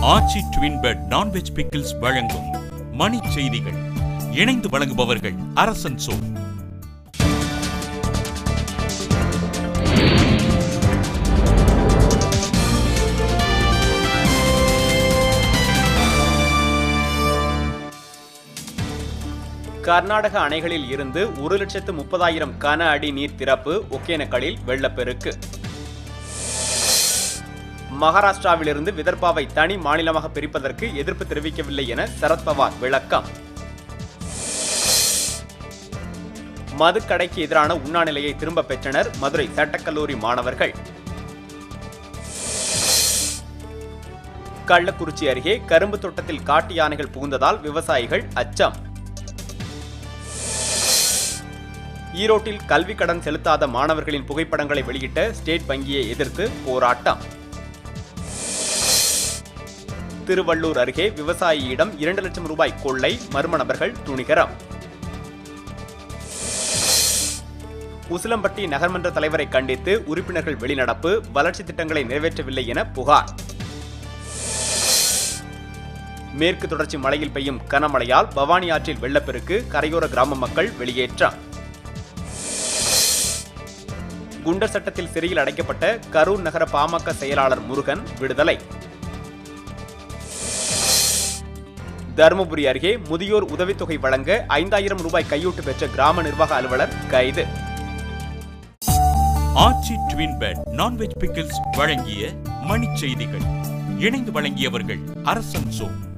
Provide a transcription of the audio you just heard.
ஆச்சி twin bed non veg pickles வழங்கும் மணி செய்திகள் இணைந்து வழங்குபவர்கள் அரசன் சோ கர்நாடக அணைகளில் இருந்து ஒரு லட்சத்து முப்பதாயிரம் கன அடி நீர் திறப்பு ஒகேனக்கலில் வெள்ளப்பெருக்கு மகாராஷ்டிராவிலிருந்து விதர்பாவை தனி மாநிலமாக பிரிப்பதற்கு எதிர்ப்பு தெரிவிக்கவில்லை என சரத்பவார் விளக்கம் மதுக்கடைக்கு எதிரான உண்ணாநிலையை திரும்ப பெற்றனர் மதுரை சட்டக்கல்லூரி மாணவர்கள் கள்ளக்குறிச்சி அருகே கரும்பு தோட்டத்தில் காட்டு யானைகள் புகுந்ததால் விவசாயிகள் அச்சம் ஈரோட்டில் கல்வி கடன் செலுத்தாத மாணவர்களின் புகைப்படங்களை வெளியிட்ட ஸ்டேட் வங்கியை எதிர்த்து போராட்டம் திருவள்ளூர் அருகே விவசாயியிடம் இரண்டு லட்சம் ரூபாய் கொள்ளை மர்ம நபர்கள் துணிகரம் உசிலம்பட்டி நகர்மன்ற தலைவரை கண்டித்து உறுப்பினர்கள் வெளிநடப்பு வளர்ச்சி திட்டங்களை நிறைவேற்றவில்லை என புகார் மேற்கு தொடர்ச்சி மலையில் பெய்யும் கனமழையால் பவானி ஆற்றில் வெள்ளப்பெருக்கு கரையோர கிராம மக்கள் வெளியேற்றம் குண்டர் சட்டத்தில் சிறையில் அடைக்கப்பட்ட கரூர் நகர பாமக செயலாளர் முருகன் விடுதலை தருமபுரி அருகே முதியோர் உதவித்தொகை வழங்க ஐந்தாயிரம் ரூபாய் கையூட்டு பெற்ற கிராம நிர்வாக அலுவலர் கைது Aachi twin bed non veg pickles வழங்கிய மணி செய்திகள் இணைந்து வழங்கியவர்கள் அரசன் சோ